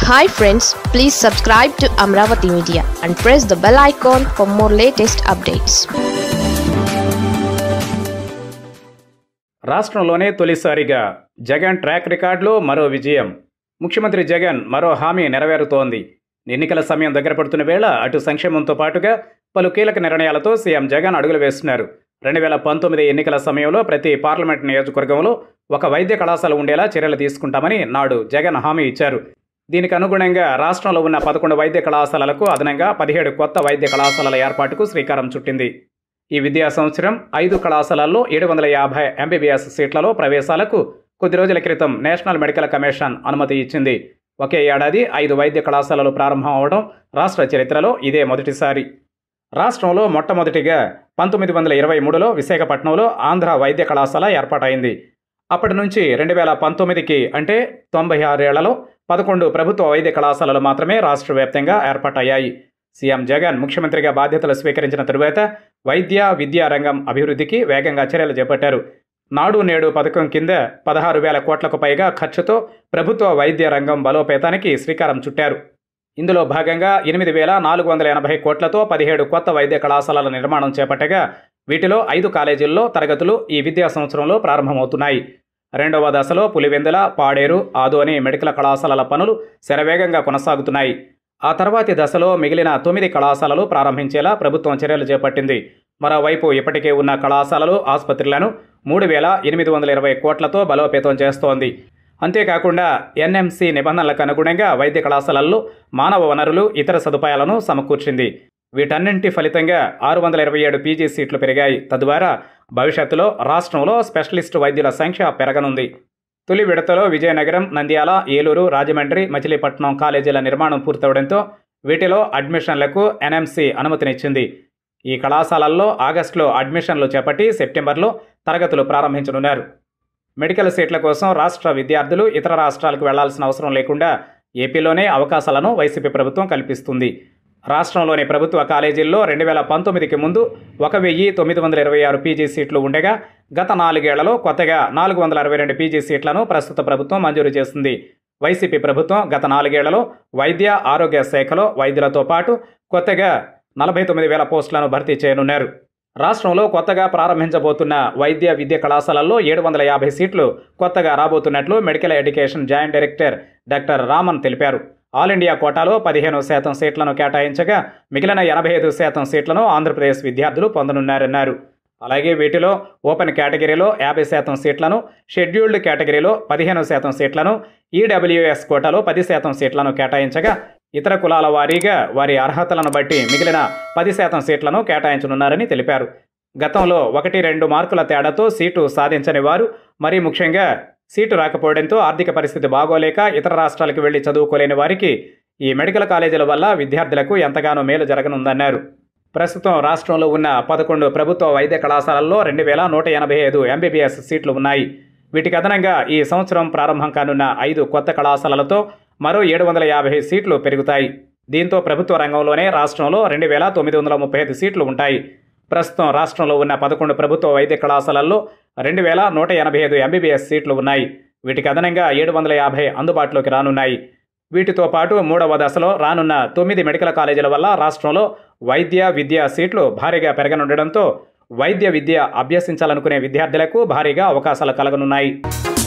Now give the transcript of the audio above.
hi friends please subscribe to Amaravati media and press the bell icon for more latest updates రాష్ట్రంలోనే తొలిసారిగా Jagan track రికార్డులో మరో విజయం ముఖ్యమంత్రి జగన్ మరో హామీ నెరవేరుతోంది ఎన్నికల సమయం దగ్గర పడుతున్న వేళ అటు సంక్షేమంతో పాటుగా పలు కీలక నిర్ణయాలతో సీఎం జగన్ అడుగులు వేస్తున్నారు రెండు వేల పంతొమ్మిది ఎన్నికల సమయంలో ప్రతి పార్లమెంట్ నియోజకవర్గంలో ఒక వైద్య కళాశాల ఉండేలా చర్యలు తీసుకుంటామని నాడు జగన్ హామీ ఇచ్చారు దీనికి అనుగుణంగా రాష్ట్రంలో ఉన్న పదకొండు వైద్య కళాశాలలకు అదనంగా పదిహేడు కొత్త వైద్య కళాశాలల ఏర్పాటుకు శ్రీకారం చుట్టింది ఈ విద్యా సంవత్సరం ఐదు కళాశాలల్లో ఏడు వందల యాభై ఎంబీబీఎస్ సీట్లలో ప్రవేశాలకు కొద్ది రోజుల క్రితం నేషనల్ మెడికల్ కమిషన్ అనుమతి ఇచ్చింది ఒకే ఏడాది ఐదు వైద్య కళాశాలలు ప్రారంభం అవడం రాష్ట్ర చరిత్రలో ఇదే మొదటిసారి రాష్ట్రంలో మొట్టమొదటిగా పంతొమ్మిది వందల ఇరవై మూడులో విశాఖపట్నంలో ఆంధ్ర వైద్య కళాశాల ఏర్పాటైంది అప్పటి నుంచి రెండు వేల పంతొమ్మిదికి అంటే తొంభై ఆరేళ్లలో పదకొండు ప్రభుత్వ వైద్య కళాశాలలు మాత్రమే రాష్ట్ర వ్యాప్తంగా ఏర్పాటయ్యాయి సీఎం జగన్ ముఖ్యమంత్రిగా బాధ్యతలు స్వీకరించిన తరువాత వైద్య విద్యా రంగం అభివృద్ధికి వేగంగా చర్యలు చేపట్టారు నాడు నేడు పథకం కింద పదహారు వేల కోట్లకు పైగా ఖర్చుతో ప్రభుత్వ వైద్య రంగం బలోపేతానికి శ్రీకారం చుట్టారు ఇందులో భాగంగా ఎనిమిది వేల నాలుగు వందల ఎనభై కోట్లతో పదిహేడు కొత్త వైద్య కళాశాలల నిర్మాణం చేపట్టగా వీటిలో ఐదు కాలేజీల్లో తరగతులు ఈ విద్యా సంవత్సరంలో ప్రారంభమవుతున్నాయి రెండవ దశలో పులివెందుల పాడేరు ఆదోని మెడికల్ కళాశాలల పనులు శరవేగంగా కొనసాగుతున్నాయి ఆ తర్వాతి దశలో మిగిలిన తొమ్మిది కళాశాలలు ప్రారంభించేలా ప్రభుత్వం చర్యలు చేపట్టింది మరోవైపు ఇప్పటికే ఉన్న కళాశాలలు ఆసుపత్రులను మూడు వేల ఎనిమిది వందల ఇరవై కోట్లతో బలోపేతం చేస్తోంది అంతేకాకుండా ఎన్ఎంసి నిబంధనలకు అనుగుణంగా వైద్య కళాశాలల్లో మానవ వనరులు ఇతర సదుపాయాలను సమకూర్చింది వీటన్నింటి ఫలితంగా ఆరు వందల ఇరవై ఏడు పీజీ సీట్లు పెరిగాయి తద్వారా భవిష్యత్తులో రాష్ట్రంలో స్పెషలిస్ట్ వైద్యుల సంఖ్య పెరగనుంది తొలి విడతలో విజయనగరం నంద్యాల ఏలూరు రాజమండ్రి మచిలీపట్నం కాలేజీల నిర్మాణం పూర్తవడంతో వీటిలో అడ్మిషన్లకు ఎన్ఎంసి అనుమతినిచ్చింది ఈ కళాశాలల్లో ఆగస్టులో అడ్మిషన్లు చేపట్టి సెప్టెంబర్లో తరగతులు ప్రారంభించనున్నారు మెడికల్ సీట్ల కోసం రాష్ట్ర విద్యార్థులు ఇతర రాష్ట్రాలకు వెళ్లాల్సిన అవసరం లేకుండా ఏపీలోనే అవకాశాలను వైసీపీ ప్రభుత్వం కల్పిస్తుంది రాష్ట్రంలోని ప్రభుత్వ కాలేజీల్లో రెండు వేల పంతొమ్మిదికి ముందు ఒక వెయ్యి తొమ్మిది వందల ఇరవై ఆరు పీజీ సీట్లు ఉండగా గత నాలుగేళ్లలో కొత్తగా నాలుగు వందల అరవై రెండు పీజీ సీట్లను ప్రస్తుత ప్రభుత్వం మంజూరు చేసింది వైసీపీ ప్రభుత్వం గత నాలుగేళ్లలో వైద్య ఆరోగ్య శాఖలో వైద్యులతో పాటు కొత్తగా నలభై తొమ్మిది వేల పోస్టులను భర్తీ చేయనున్నారు రాష్ట్రంలో కొత్తగా ప్రారంభించబోతున్న వైద్య విద్య కళాశాలల్లో ఏడు వందల యాభై సీట్లు కొత్తగా రాబోతున్నట్లు medical education joint director doctor Raman తెలిపారు ఆల్ ఇండియా కోటాలో పదిహేను శాతం సీట్లను కేటాయించగా మిగిలిన ఎనభై ఐదు శాతం సీట్లను ఆంధ్రప్రదేశ్ విద్యార్థులు పొందనున్నారన్నారు అలాగే వీటిలో ఓపెన్ కేటగిరీలో యాభై శాతం సీట్లను షెడ్యూల్డ్ కేటగిరీలో పదిహేను శాతం సీట్లను ఈడబ్ల్యూఎస్ కోటాలో పది శాతం సీట్లను కేటాయించగా ఇతర కులాల వారీగా వారి అర్హతలను బట్టి మిగిలిన పది శాతం సీట్లను కేటాయించనున్నారని తెలిపారు గతంలో ఒకటి రెండు మార్కుల తేడాతో సీటు సాధించని వారు మరీ ముఖ్యంగా సీటు రాకపోవడంతో ఆర్థిక పరిస్థితి బాగోలేక ఇతర రాష్ట్రాలకు వెళ్లి చదువుకోలేని వారికి ఈ మెడికల్ కాలేజీల వల్ల విద్యార్థులకు ఎంతగానో మేలు జరగనుందన్నారు ప్రస్తుతం రాష్ట్రంలో ఉన్న పదకొండు ప్రభుత్వ వైద్య కళాశాలల్లో రెండు వేల నూట ఎనభై ఐదు ఎంబీబీఎస్ సీట్లు ఉన్నాయి వీటికి అదనంగా ఈ సంవత్సరం ప్రారంభం కానున్న ఐదు కొత్త కళాశాలలతో మరో ఏడు వందల యాభై సీట్లు పెరుగుతాయి దీంతో ప్రభుత్వ రంగంలోనే రాష్ట్రంలో రెండు వేల తొమ్మిది వందల ముప్పై ఐదు సీట్లు ఉంటాయి ప్రస్తుతం రాష్ట్రంలో ఉన్న పదకొండు ప్రభుత్వ వైద్య కళాశాలల్లో రెండు వేల నూట ఎనభై ఐదు ఎంబీబీఎస్ సీట్లు ఉన్నాయి వీటికి అదనంగా ఏడు వందల యాభై అందుబాటులోకి రానున్నాయి వీటితో పాటు మూడవ దశలో రానున్న తొమ్మిది మెడికల్ కాలేజీల వల్ల రాష్ట్రంలో వైద్య విద్యా సీట్లు భారీగా పెరగనుండడంతో వైద్య విద్య అభ్యసించాలనుకునే విద్యార్థులకు భారీగా అవకాశాలు కలగనున్నాయి